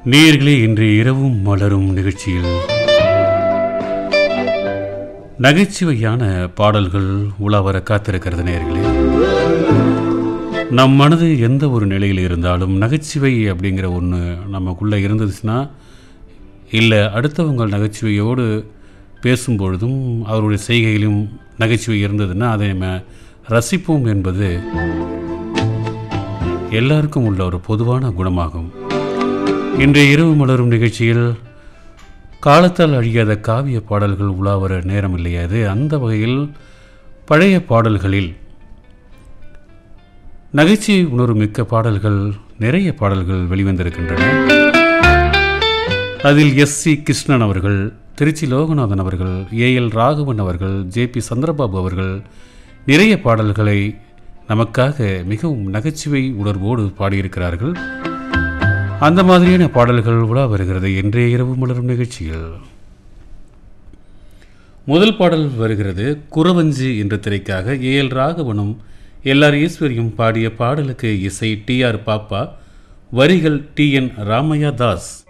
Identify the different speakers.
Speaker 1: நேயர்களே இன்று இரவும் மலரும் நிகழ்ச்சியில் நகைச்சுவையான பாடல்கள் உலாவர காத்திருக்கிறது நேயர்களே நம் மனது எந்த ஒரு நிலையில் இருந்தாலும் நகைச்சுவை அப்படிங்கிற ஒன்று நமக்குள்ளே இருந்துச்சுன்னா இல்லை அடுத்தவங்க நகைச்சுவையோடு பேசும்பொழுதும் அவருடைய செய்கையிலும் நகைச்சுவை இருந்ததுன்னா அதை நம்ம ரசிப்போம் என்பது எல்லாருக்கும் உள்ள ஒரு பொதுவான குணமாகும் இன்றைய இரவு மலரும் நிகழ்ச்சியில் காலத்தால் அழியாத காவிய பாடல்கள் உலாவர நேரம் இல்லையாது அந்த வகையில் பழைய பாடல்களில் நகைச்சுவை உணர்வு மிக்க பாடல்கள் நிறைய பாடல்கள் வெளிவந்திருக்கின்றன அதில் எஸ் சி கிருஷ்ணன் அவர்கள் திருச்சி லோகநாதன் அவர்கள் ஏ எல் ராகவன் அவர்கள் ஜே பி சந்திரபாபு அவர்கள் நிறைய பாடல்களை நமக்காக மிகவும் நகைச்சுவை உணர்வோடு பாடியிருக்கிறார்கள் அந்த மாதிரியான பாடல்கள் உலா வருகிறது இன்றைய இரவு மலரும் நிகழ்ச்சியில் முதல் பாடல் வருகிறது குறவஞ்சி என்ற திரைக்காக ஏ எல் ராகவனும் எல்ஆர் ஈஸ்வரியும் பாடிய பாடலுக்கு இசை டி ஆர் பாப்பா வரிகள் டி என் ராமையா தாஸ்